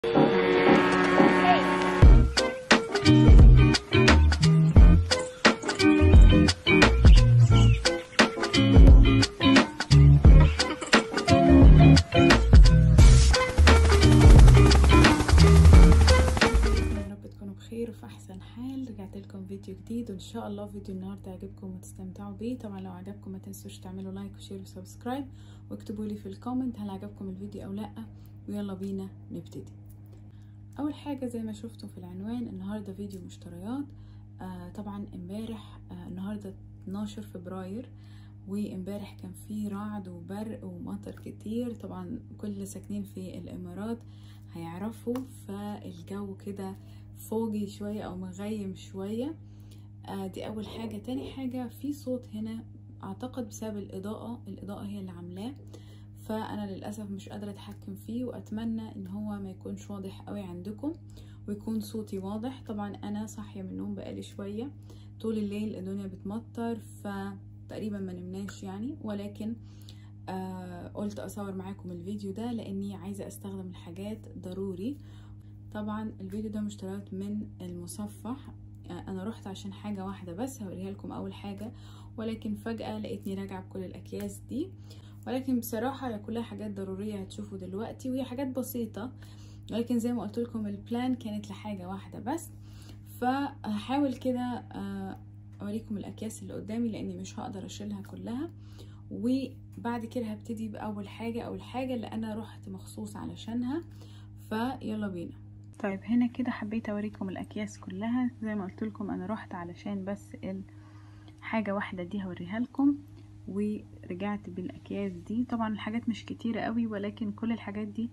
بخير وفي احسن حال رجعت لكم فيديو جديد وان شاء الله فيديو النهارده يعجبكم وتستمتعوا بيه طبعا لو عجبكم ما تنسوش تعملوا لايك وشير وسبسكرايب واكتبوا لي في الكومنت هل عجبكم الفيديو او لا ويلا بينا نبتدي اول حاجه زي ما شفتوا في العنوان النهارده فيديو مشتريات آه طبعا امبارح آه النهارده 12 فبراير وامبارح كان في رعد وبرق ومطر كتير طبعا كل اللي ساكنين في الامارات هيعرفوا فالجو كده فوقي شوية او مغيم شوية آه دي اول حاجة تاني حاجة في صوت هنا اعتقد بسبب الاضاءة الاضاءة هي اللي عاملاه فانا للاسف مش قادرة اتحكم فيه واتمنى ان هو ما يكونش واضح قوي عندكم ويكون صوتي واضح طبعا انا صاحية من النوم بقالي شوية طول الليل الدنيا بتمطر فتقريبا ما نمناش يعني ولكن آه قلت اصور معاكم الفيديو ده لاني عايزة استخدم الحاجات ضروري طبعا الفيديو ده مشتريات من المصفح انا رحت عشان حاجة واحدة بس هوريها لكم اول حاجة ولكن فجأة لقيتني راجعة بكل الاكياس دي ولكن بصراحة هي كلها حاجات ضرورية هتشوفوا دلوقتي وهي حاجات بسيطة ولكن زي ما قلت لكم البلان كانت لحاجة واحدة بس فهحاول كده اوريكم الاكياس اللي قدامي لاني مش هقدر اشيلها كلها وبعد كده هبتدي باول حاجة او الحاجة اللي انا رحت مخصوص علشانها فيلا بينا طيب هنا كده حبيت اوريكم الاكياس كلها زي ما قلت لكم انا رحت علشان بس حاجة واحدة دي هوريها لكم ورجعت بالاكياس دي طبعا الحاجات مش كتيرة قوي ولكن كل الحاجات دي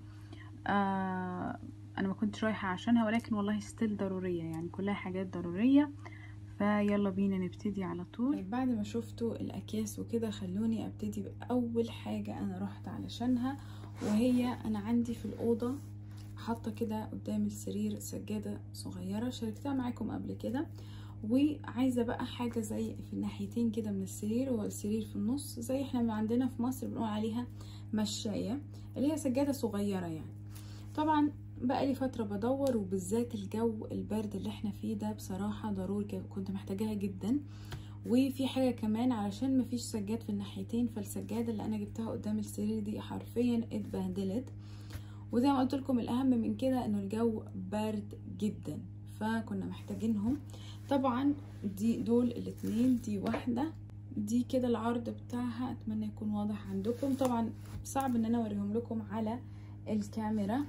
آه انا ما كنتش رايحة عشانها ولكن والله ستيل ضرورية يعني كلها حاجات ضرورية فيلا بينا نبتدي على طول طيب بعد ما شفتوا الاكياس وكده خلوني ابتدي باول حاجة انا رحت علشانها وهي انا عندي في الاوضة حاطه كده قدام السرير سجاده صغيره شاركتها معاكم قبل كده وعايزه بقى حاجه زي في الناحيتين كده من السرير والسرير في النص زي احنا ما عندنا في مصر بنقول عليها مشايه اللي هي سجاده صغيره يعني طبعا بقى لي فتره بدور وبالذات الجو البرد اللي احنا فيه ده بصراحه ضروري كنت محتاجاها جدا وفي حاجه كمان علشان مفيش سجاد في الناحيتين فالسجاده اللي انا جبتها قدام السرير دي حرفيا اتبهدلت وزي ما قلت لكم الاهم من كده انه الجو بارد جدا فكنا محتاجينهم طبعا دي دول الاتنين دي واحده دي كده العرض بتاعها اتمنى يكون واضح عندكم طبعا صعب ان انا اوريهم لكم على الكاميرا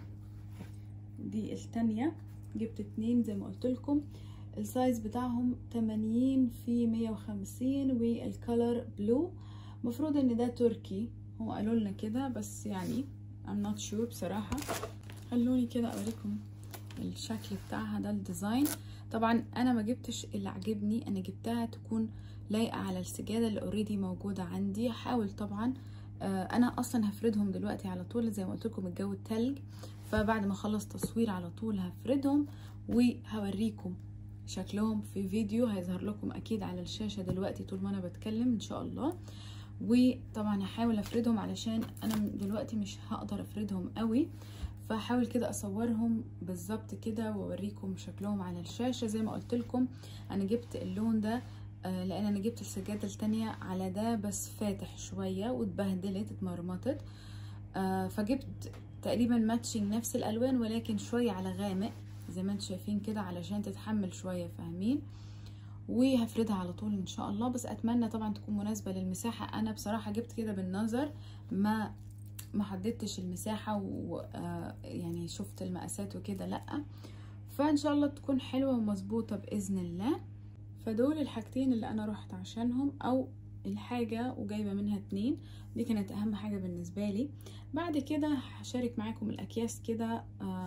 دي التانية جبت اتنين زي ما قلت لكم السايز بتاعهم 80 في 150 والكالر بلو مفروض ان ده تركي هو قالوا لنا كده بس يعني I'm not sure بصراحة خلوني كده اوريكم الشكل بتاعها ده الديزاين طبعا انا ما جبتش اللي عجبني انا جبتها تكون لايقة على السجادة اللي اوريدي موجودة عندي هحاول طبعا آه انا اصلا هفردهم دلوقتي على طول زي ما قلت لكم الجو التلج فبعد ما اخلص تصوير على طول هفردهم وهوريكم شكلهم في فيديو هيظهر لكم اكيد على الشاشة دلوقتي طول ما انا بتكلم ان شاء الله وطبعا هحاول افردهم علشان انا دلوقتي مش هقدر افردهم قوي فهحاول كده اصورهم بالظبط كده واوريكم شكلهم على الشاشه زي ما قلت لكم انا جبت اللون ده آه لان انا جبت السجاده التانية على ده بس فاتح شويه واتبهدلت اتمرمطت آه فجبت تقريبا ماتشنج نفس الالوان ولكن شويه على غامق زي ما انتم شايفين كده علشان تتحمل شويه فاهمين وهفردها على طول ان شاء الله بس اتمنى طبعا تكون مناسبه للمساحه انا بصراحه جبت كده بالنظر ما ما حددتش المساحه ويعني شفت المقاسات وكده لا فان شاء الله تكون حلوه ومظبوطه باذن الله فدول الحاجتين اللي انا رحت عشانهم او الحاجة وجايبة منها اتنين دي كانت اهم حاجة بالنسبة لي بعد كده هشارك معاكم الاكياس كده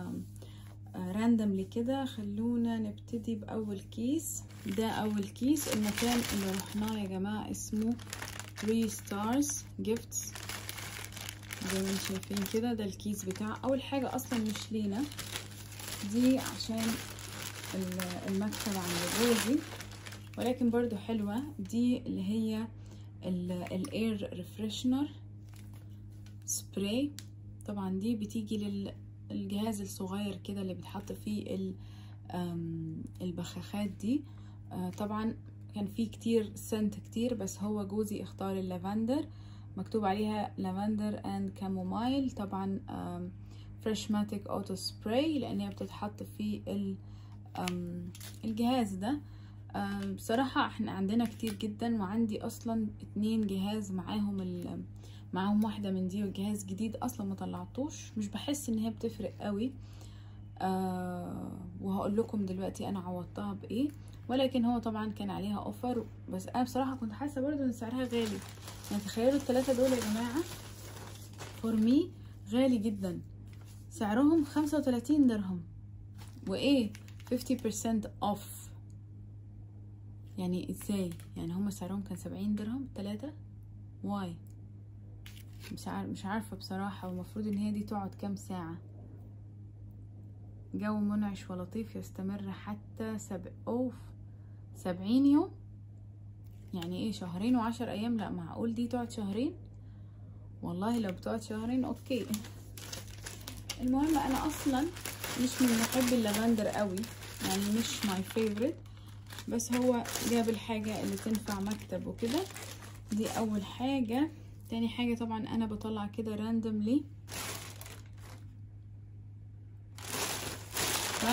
راندملي كده خلونا نبتدي باول كيس ده اول كيس المكان اللي رحناه يا جماعه اسمه 3 ستارز جيفتس زي ما انتم شايفين كده ده الكيس بتاع اول حاجه اصلا مش لينا دي عشان المكتب عند جوزي ولكن برضو حلوه دي اللي هي الاير ريفريشنر سبراي طبعا دي بتيجي لل الجهاز الصغير كده اللي بيتحط فيه ال- آم، البخاخات دي آه، طبعا كان فيه كتير سنت كتير بس هو جوزي اختار اللافندر مكتوب عليها لافندر اند كامومايل طبعا فريشماتيك اوتو سبراي لان هي بتتحط في ال- آم، الجهاز ده آم، بصراحة احنا عندنا كتير جدا وعندي اصلا اتنين جهاز معاهم ال معاهم واحدة من دي وجهاز جديد اصلا ما طلعتوش مش بحس ان هي بتفرق قوي آه وهقول لكم دلوقتي انا عوضتها بايه ولكن هو طبعا كان عليها اوفر بس انا بصراحة كنت حاسة برضو ان سعرها غالي يعني تخيلوا الثلاثة دول يا جماعة فور مي غالي جدا سعرهم خمسة وتلاتين درهم وايه 50% اوف يعني ازاي يعني هما سعرهم كان سبعين درهم تلاتة واي مش عارف مش عارفة بصراحة والمفروض ان هي دي تقعد كام ساعة جو منعش ولطيف يستمر حتى سب... اوف سبعين يوم يعني ايه شهرين وعشر ايام لا معقول دي تقعد شهرين والله لو بتقعد شهرين اوكي المهم انا اصلا مش من محب اللافندر قوي يعني مش ماي فيفورت بس هو جاب الحاجة اللي تنفع مكتب وكده دي اول حاجة تاني حاجة طبعا انا بطلع كده راندوملي ف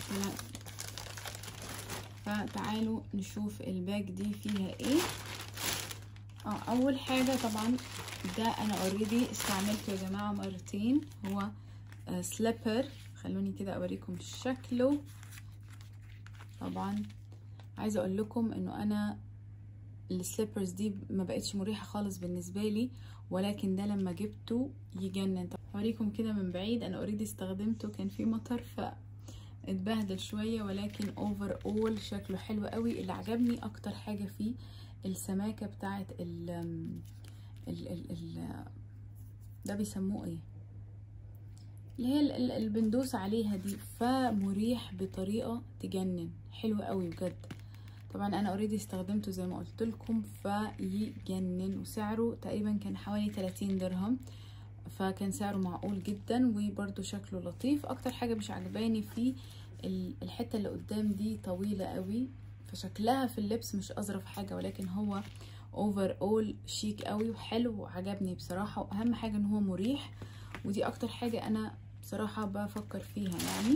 فتعالوا نشوف الباج دي فيها ايه اه اول حاجة طبعا ده انا اوريدي استعملته يا جماعة مرتين هو آه سليبر خلوني كده اوريكم شكله طبعا عايزة اقول لكم انه انا السليبرز دي ما بقتش مريحة خالص بالنسبة لي ولكن ده لما جبته يجنن اوريكم كده من بعيد انا اوريدي استخدمته كان في مطر ف اتبهدل شوية ولكن اوفر اول شكله حلو قوي اللي عجبني اكتر حاجة فيه السماكة بتاعت ال ال ال, ال ده بيسموه ايه اللي هي ال- ال- البندوس عليها دي فمريح بطريقة تجنن حلو قوي بجد طبعا انا اوريدي استخدمته زي ما قلت لكم فيجنن وسعره تقريبا كان حوالي 30 درهم فكان سعره معقول جدا وبرده شكله لطيف اكتر حاجه مش عجباني فيه ال- الحته اللي قدام دي طويله قوي فشكلها في اللبس مش اظرف حاجه ولكن هو اوفر اول شيك قوي وحلو وعجبني بصراحه واهم حاجه ان هو مريح ودي اكتر حاجه انا بصراحه بفكر فيها يعني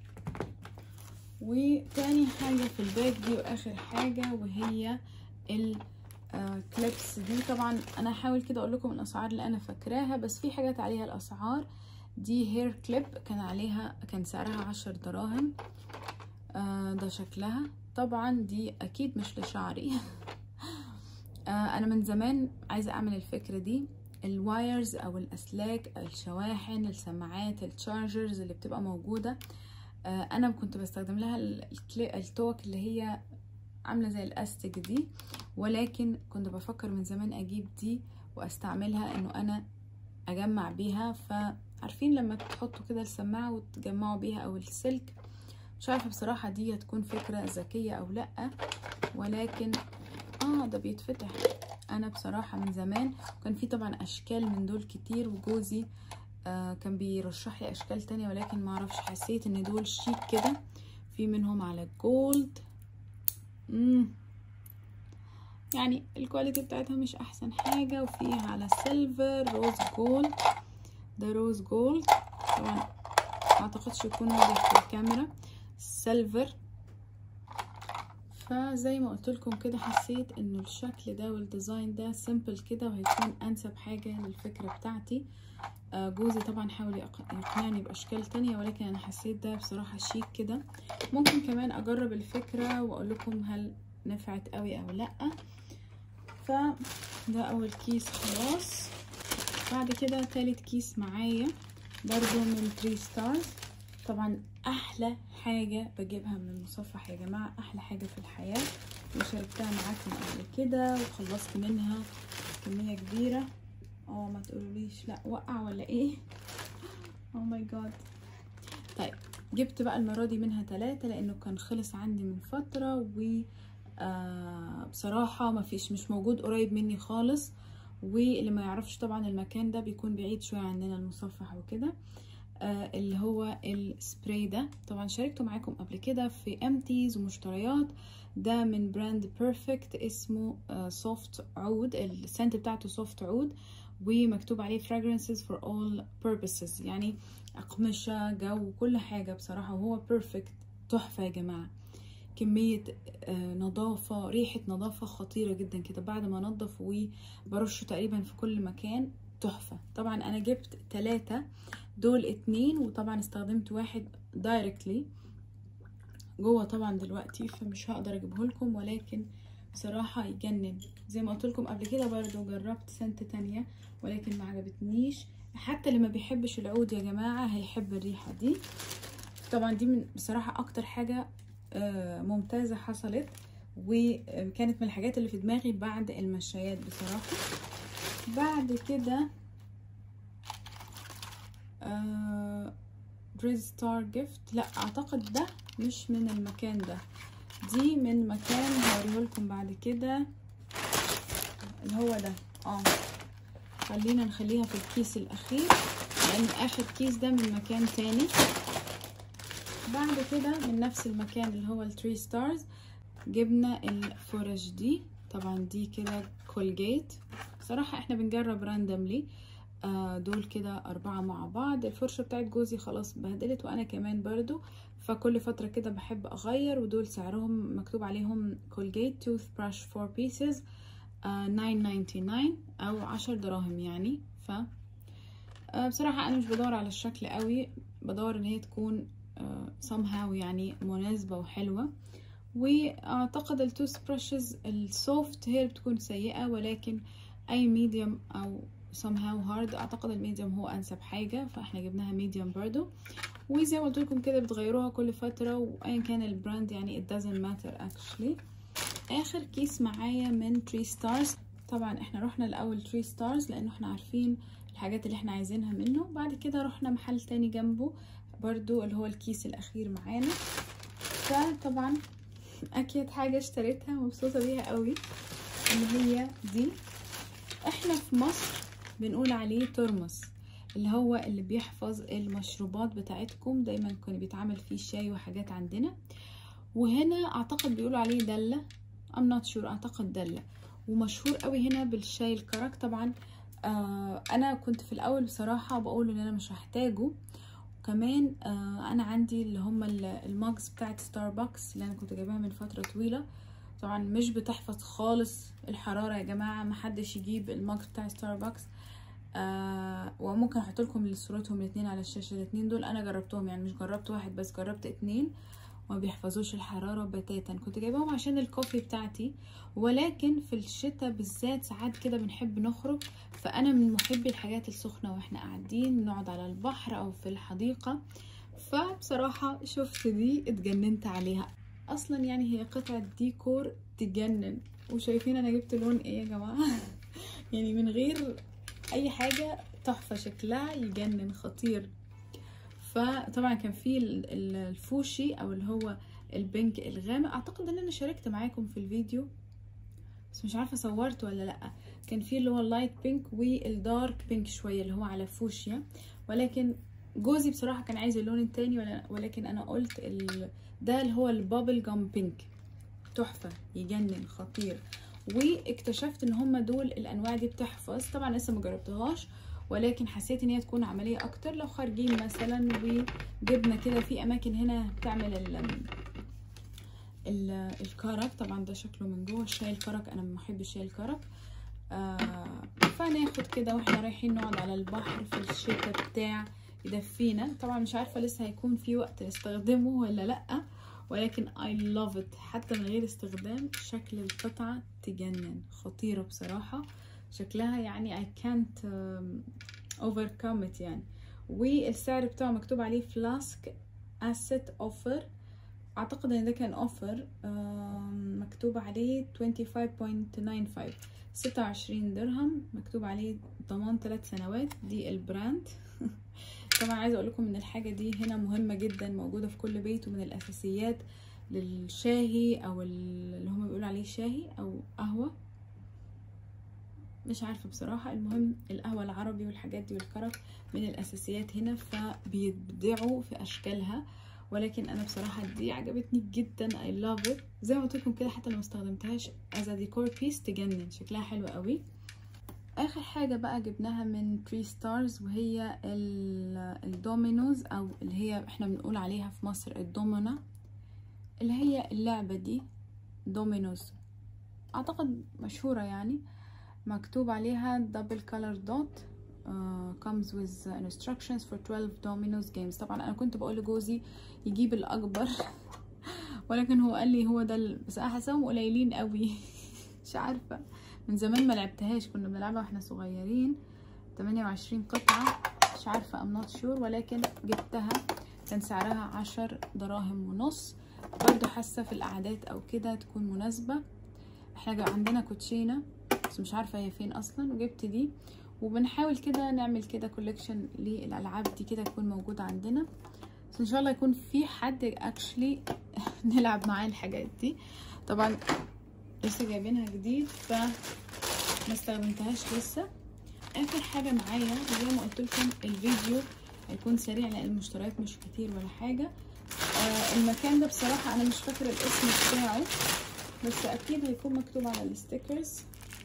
وتاني حاجه في الباك دي واخر حاجه وهي ال آه، كليبس دي طبعا انا هحاول كده اقول لكم الاسعار اللي انا فاكراها بس في حاجات عليها الاسعار دي هير كليب كان عليها كان سعرها عشر دراهم آه ده شكلها طبعا دي اكيد مش لشعري آه انا من زمان عايزه اعمل الفكره دي الوايرز او الاسلاك الشواحن السماعات التشارجرز اللي بتبقى موجوده آه انا كنت بستخدم لها الكلي- التوك اللي هي عامله زي الاستيك دي ولكن كنت بفكر من زمان اجيب دي واستعملها انه انا اجمع بيها فعارفين لما تحطوا كده السماعه وتجمعوا بيها او السلك مش عارفه بصراحه دي هتكون فكره ذكيه او لا ولكن اه ده بيتفتح انا بصراحه من زمان كان في طبعا اشكال من دول كتير وجوزي آه كان بيرشح لي اشكال تانية ولكن ما اعرفش حسيت ان دول شيك كده في منهم على الجولد امم يعني الكواليتي بتاعتها مش احسن حاجة وفيها على سيلفر روز جولد ده روز جولد طبعا اعتقدش يكون واضح في الكاميرا سيلفر فزي ما قلت لكم كده حسيت انه الشكل ده والديزاين ده سيمبل كده وهيكون انسب حاجة للفكرة بتاعتي آه، جوزي طبعا حاول يق- يقنعني باشكال تانية ولكن انا حسيت ده بصراحة شيك كده ممكن كمان اجرب الفكرة واقول لكم هل نفعت قوي او لا فده اول كيس خلاص بعد كده تالت كيس معايا برضو من 3 ستارز طبعا احلى حاجة بجيبها من المصفح يا جماعة احلى حاجة في الحياة وشربتها معاكم قبل كده وخلصت منها كمية كبيرة اه ما تقولوليش لا وقع ولا ايه او ماي جاد طيب جبت بقى المرة دي منها ثلاثة لانه كان خلص عندي من فترة و آه بصراحة ما فيش مش موجود قريب مني خالص واللي ما يعرفش طبعا المكان ده بيكون بعيد شوية عننا المصفح وكده آه اللي هو السبراي ده طبعا شاركته معاكم قبل كده في امتيز ومشتريات ده من براند بيرفكت اسمه سوفت عود السنت بتاعته سوفت عود ومكتوب عليه fragrances for all purposes يعني أقمشة جو كل حاجة بصراحة وهو بيرفكت تحفة يا جماعة كمية نظافة ريحة نظافة خطيرة جدا كده بعد ما انضف وبرشه تقريبا في كل مكان تحفة طبعا انا جبت ثلاثة دول اتنين وطبعا استخدمت واحد دايركتلي جوه طبعا دلوقتي فمش هقدر اجيبه لكم ولكن بصراحة يجنن زي ما قلت لكم قبل كده برضو جربت سنت تانية ولكن ما عجبتنيش حتى اللي ما بيحبش العود يا جماعة هيحب الريحة دي طبعا دي من بصراحة اكتر حاجة ممتازة حصلت وكانت من الحاجات اللي في دماغي بعد المشايات بصراحة بعد كده بريز ستار جيفت لا اعتقد ده مش من المكان ده دي من مكان هوريهولكم بعد كده اللي هو ده اه خلينا نخليها في الكيس الاخير لان اخر كيس ده من مكان تاني بعد كده من نفس المكان اللي هو التري ستارز جبنا الفرش دي طبعا دي كده كولجيت صراحة احنا بنجرب راندملي آه دول كده أربعة مع بعض الفرشة بتاعت جوزي خلاص بهدلت وأنا كمان برضو فكل فترة كده بحب أغير ودول سعرهم مكتوب عليهم كولجيت توث براش فور بيسز ناين ناينتي ناين أو عشر دراهم يعني ف آه بصراحة أنا مش بدور على الشكل قوي بدور إن هي تكون آه somehow يعني مناسبة وحلوة واعتقد التوث براشز السوفت هي بتكون سيئة ولكن اي ميديوم او somehow hard اعتقد الميديوم هو انسب حاجة فاحنا جبناها ميديوم برضو وزي ما قلت لكم كده بتغيروها كل فترة وايا كان البراند يعني it doesn't matter actually اخر كيس معايا من تري ستارز طبعا احنا رحنا الاول تري ستارز لانه احنا عارفين الحاجات اللي احنا عايزينها منه بعد كده رحنا محل تاني جنبه برضو اللي هو الكيس الاخير معانا فطبعا اكيد حاجة اشتريتها مبسوطة بيها قوي اللي هي دي احنا في مصر بنقول عليه ترمس اللي هو اللي بيحفظ المشروبات بتاعتكم دايما كان بيتعمل فيه شاي وحاجات عندنا وهنا اعتقد بيقولوا عليه دلة I'm not sure اعتقد دلة ومشهور قوي هنا بالشاي الكرك طبعا آه انا كنت في الاول بصراحة بقول ان انا مش هحتاجه وكمان آه انا عندي اللي هم الماجز بتاعت ستاربكس اللي انا كنت جايباها من فترة طويلة طبعا مش بتحفظ خالص الحرارة يا جماعة محدش يجيب الماجز بتاع ستاربكس آه وممكن احط لكم صورتهم الاثنين على الشاشة الاثنين دول انا جربتهم يعني مش جربت واحد بس جربت اتنين وما بيحفظوش الحرارة بتاتا كنت جايباهم عشان الكوفي بتاعتي ولكن في الشتاء بالذات ساعات كده بنحب نخرج فانا من محبي الحاجات السخنة واحنا قاعدين نقعد على البحر او في الحديقة فبصراحة شفت دي اتجننت عليها اصلا يعني هي قطعة ديكور تجنن وشايفين انا جبت لون ايه يا جماعة يعني من غير اي حاجة تحفة شكلها يجنن خطير فطبعا كان في الفوشي او اللي هو البنك الغامق اعتقد ان انا شاركت معاكم في الفيديو بس مش عارفه صورت ولا لا كان في اللي هو اللايت بينك والدارك بينك شويه اللي هو على فوشيا ولكن جوزي بصراحه كان عايز اللون التاني ولكن انا قلت ال... ده اللي هو البابل جام بينك تحفه يجنن خطير واكتشفت ان هما دول الانواع دي بتحفظ طبعا لسه ما جربتهاش ولكن حسيت ان هي تكون عمليه اكتر لو خارجين مثلا وجبنا كده في اماكن هنا بتعمل ال ال الكرك طبعا ده شكله من جوه الشاي الكرك انا من محب الشاي الكرك آه فناخد كده واحنا رايحين نقعد على البحر في الشتاء بتاع يدفينا طبعا مش عارفه لسه هيكون في وقت نستخدمه ولا لا ولكن I love it حتى من غير استخدام شكل القطعة تجنن خطيرة بصراحة شكلها يعني I can't um, overcome it يعني والسعر بتاعه مكتوب عليه فلاسك asset offer اعتقد ان ده كان اوفر مكتوب عليه 25.95 26 درهم مكتوب عليه ضمان 3 سنوات دي البراند طبعا عايزه اقول لكم ان الحاجه دي هنا مهمه جدا موجوده في كل بيت ومن الاساسيات للشاهي او اللي هم بيقولوا عليه شاهي او قهوه مش عارفه بصراحه المهم القهوه العربي والحاجات دي والكرك من الاساسيات هنا فبيبدعوا في اشكالها ولكن انا بصراحه دي عجبتني جدا اي لاف ات زي ما قلت لكم كده حتى لو ما استخدمتهاش از ديكور بيس تجنن شكلها حلو قوي اخر حاجه بقى جبناها من 3 ستارز وهي الدومينوز او اللي هي احنا بنقول عليها في مصر الدومنا اللي هي اللعبه دي دومينوز اعتقد مشهوره يعني مكتوب عليها double color dot uh, comes with instructions for 12 dominoes games طبعا انا كنت بقول لجوزي يجيب الاكبر ولكن هو قال لي هو ده ال... بس انا حاساهم قليلين قوي مش عارفه من زمان ما لعبتهاش كنا بنلعبها واحنا صغيرين 28 قطعه مش عارفه ام نوت شور ولكن جبتها كان سعرها عشر دراهم ونص برضو حاسه في القعدات او كده تكون مناسبه احنا عندنا كوتشينه بس مش عارفه هي فين اصلا وجبت دي وبنحاول كده نعمل كده كولكشن للالعاب دي كده تكون موجوده عندنا بس ان شاء الله يكون في حد اكشلي نلعب معاه الحاجات دي طبعا لسه جايبينها جديد ف ما استخدمتهاش لسه اخر حاجه معايا زي ما قلت لكم الفيديو هيكون سريع لان المشتريات مش كتير ولا حاجه آه المكان ده بصراحه انا مش فاكره الاسم بتاعه بس اكيد هيكون مكتوب على الستيكرز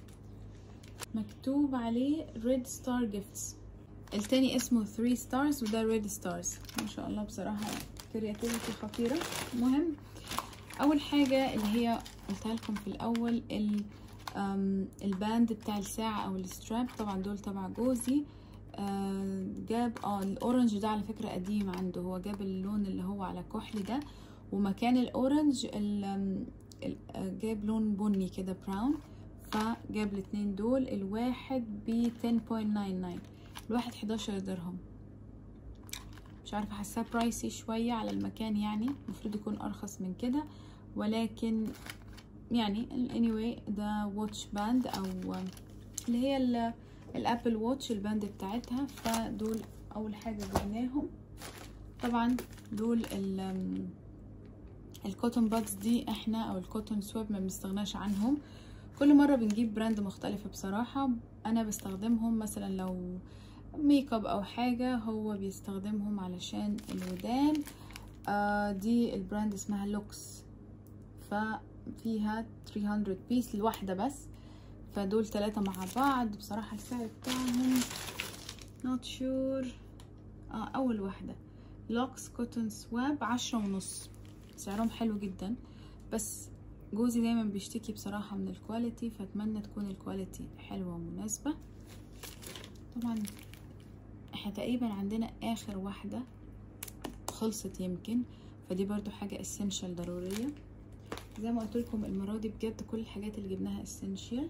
مكتوب عليه ريد ستار جيفتس التاني اسمه 3 ستارز وده ريد ستارز ما شاء الله بصراحه كرياتيفيتي خطيره المهم اول حاجه اللي هي قلتها لكم في الاول الباند بتاع الساعه او الستراب طبعا دول تبع جوزي آه جاب اه الاورنج ده على فكره قديم عنده هو جاب اللون اللي هو على كحل ده ومكان الاورنج جاب لون بني كده براون فجاب الاتنين دول الواحد ب 10.99 الواحد 11 درهم مش عارفه حاساه برايسي شويه على المكان يعني المفروض يكون ارخص من كده ولكن يعني anyway ده واتش باند او اللي هي الابل واتش الباند بتاعتها فدول اول حاجه جبناهم طبعا دول الكوتون بادز دي احنا او الكوتون سواب ما بنستغناش عنهم كل مره بنجيب براند مختلفه بصراحه انا بستخدمهم مثلا لو ميك اب او حاجه هو بيستخدمهم علشان الودان آه دي البراند اسمها لوكس ففيها 300 بيس الواحده بس فدول ثلاثة مع بعض بصراحة السعر بتاعهم not sure اه اول واحدة لوكس كوتون سواب عشرة ونص سعرهم حلو جدا بس جوزي دايما بيشتكي بصراحة من الكواليتي فاتمنى تكون الكواليتي حلوة ومناسبة طبعا احنا تقريبا عندنا اخر واحدة خلصت يمكن فدي برضو حاجة اسينشال ضرورية زي ما قلت لكم المرة دي بجد كل الحاجات اللي جبناها اسينشال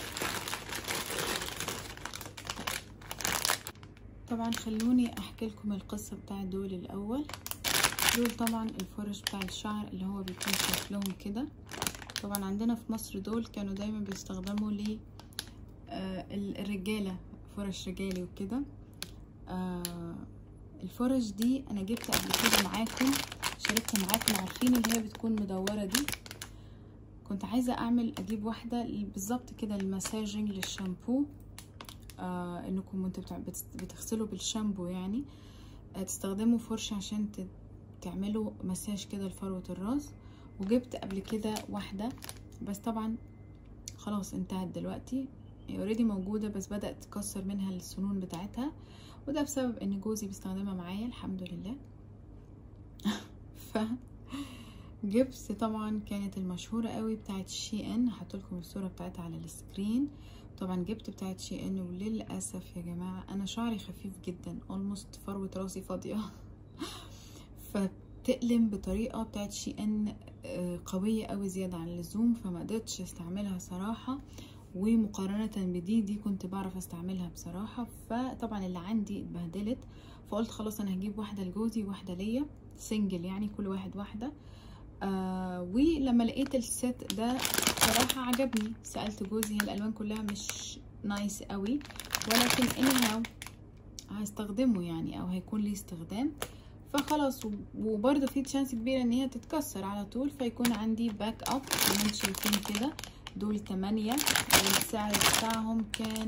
طبعا خلوني احكي لكم القصة بتاع دول الاول دول طبعا الفرش بتاع الشعر اللي هو بيكون شكلهم كده طبعا عندنا في مصر دول كانوا دايما بيستخدموا ل آه الرجالة فرش رجالي وكده آه الفرش دي انا جبت قبل كده معاكم شاركت معاكم عارفين اللي هي بتكون مدورة دي كنت عايزة اعمل اجيب واحدة بالظبط كده المساجنج للشامبو آه انكم وانتوا بتغسلوا بالشامبو يعني آه تستخدموا فرشة عشان تعملوا مساج كده لفروة الراس وجبت قبل كده واحدة بس طبعا خلاص انتهت دلوقتي هي اوريدي موجودة بس بدأت تكسر منها السنون بتاعتها وده بسبب ان جوزي بيستخدمها معايا الحمد لله ف جبس طبعا كانت المشهورة قوي بتاعت شي ان هحطلكم الصورة بتاعتها على السكرين طبعا جبت بتاعت شي ان وللأسف يا جماعة انا شعري خفيف جدا اولموست فروة راسي فاضية فتقلم بطريقة بتاعت شي ان قوية قوي زيادة عن اللزوم فما قدرتش استعملها صراحة ومقارنة بدي دي كنت بعرف استعملها بصراحة فطبعا اللي عندي اتبهدلت فقلت خلاص انا هجيب واحدة لجوزي واحدة ليا سنجل يعني كل واحد واحدة آه ولما لقيت الست ده صراحة عجبني سألت جوزي هي الألوان كلها مش نايس قوي ولكن anyhow هستخدمه يعني أو هيكون لي استخدام فخلاص وبرضه في تشانس كبيرة ان هي تتكسر على طول فيكون عندي باك اب زي ما انتم شايفين كده دول تمانية والسعر بتاعهم كان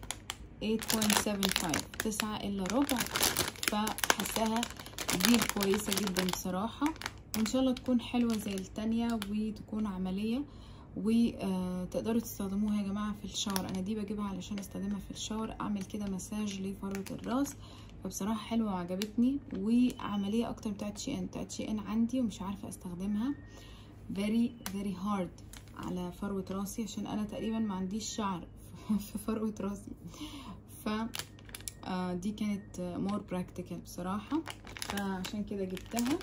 8.75 تسعة الا ربع فحساها ديل كويسة جدا بصراحة وان شاء الله تكون حلوة زي التانية وتكون عملية وتقدروا تستخدموها يا جماعة في الشاور انا دي بجيبها علشان استخدمها في الشاور اعمل كده مساج لفروة الراس فبصراحة حلوة وعجبتني وعملية اكتر بتاعت شي ان بتاعت شي ان عندي ومش عارفة استخدمها very very hard على فروة راسي عشان انا تقريبا ما عنديش شعر في فروة راسي ف دي كانت مور براكتيكال بصراحة فعشان كده جبتها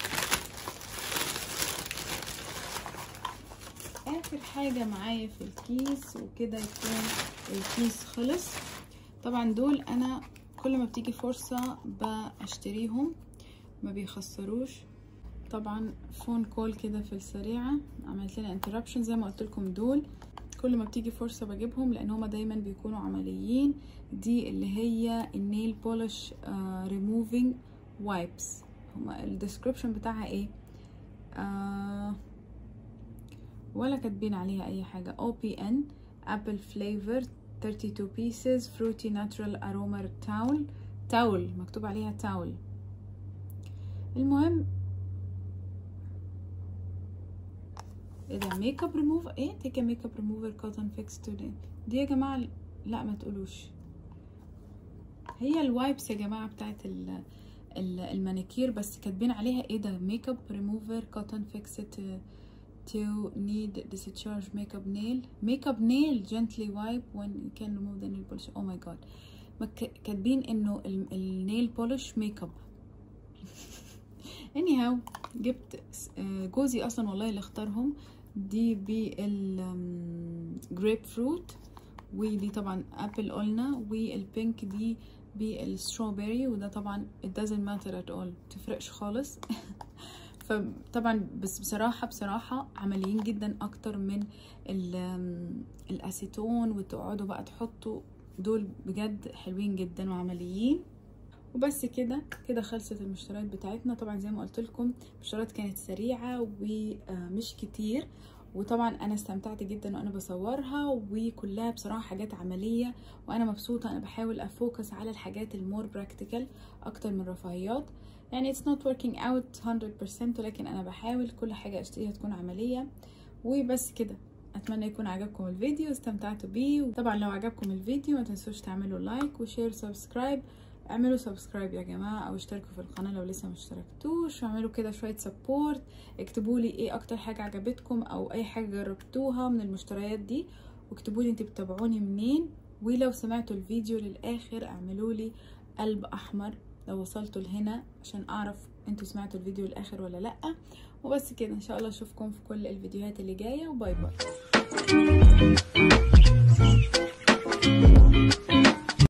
اخر حاجة معايا في الكيس وكده يكون الكيس خلص طبعا دول انا كل ما بتيجي فرصة بشتريهم ما بيخسروش طبعا فون كول كده في السريعة عملت لنا انتربشن زي ما قلت لكم دول كل ما بتيجي فرصة بجيبهم لان هما دايما بيكونوا عمليين دي اللي هي النيل بولش ريموفينج وايبس هما الديسكريبشن بتاعها ايه آه ولا كاتبين عليها اي حاجة او بي ان ابل فليفر 32 pieces fruity natural aroma towel تاول مكتوب عليها تاول المهم ايه ده ميك اب ريموف ايه تيك ميك اب ريموفر كوتن فيكس توداي دي يا جماعه لا ما تقولوش هي الوايبس يا جماعه بتاعت ال المانيكير بس كاتبين عليها ايه ده ميك اب ريموفر كوتن فيكس to need discharge makeup nail makeup nail gently wipe when you can remove the nail polish oh my god كاتبين انه النيل بولش ميك اب anyhow جبت جوزي اصلا والله اللي اختارهم دي بالجريب فروت ودي طبعا ابل قلنا والبينك دي بالستروبري وده طبعا it doesn't matter at all متفرقش خالص فطبعا بس بصراحة بصراحة عمليين جدا اكتر من الاسيتون وتقعدوا بقى تحطوا دول بجد حلوين جدا وعمليين وبس كده كده خلصت المشتريات بتاعتنا طبعا زي ما قلت لكم المشتريات كانت سريعه ومش كتير وطبعا انا استمتعت جدا وانا بصورها وكلها بصراحه حاجات عمليه وانا مبسوطه انا بحاول افوكس على الحاجات المور براكتيكال اكتر من رفاهيات يعني it's not working out 100% ولكن انا بحاول كل حاجه اشتريها تكون عمليه وبس كده اتمنى يكون عجبكم الفيديو واستمتعتوا بيه وطبعا لو عجبكم الفيديو ما تنسوش تعملوا لايك وشير سبسكرايب اعملوا سبسكرايب يا جماعه او اشتركوا في القناه لو لسه ما اشتركتوش واعملوا كده شويه سبورت اكتبوا لي ايه اكتر حاجه عجبتكم او اي حاجه جربتوها من المشتريات دي واكتبوا لي انتوا بتتابعوني منين ولو سمعتوا الفيديو للاخر اعملوا لي قلب احمر لو وصلتوا لهنا عشان اعرف انتوا سمعتوا الفيديو الاخر ولا لا وبس كده ان شاء الله اشوفكم في كل الفيديوهات اللي جايه وباي باي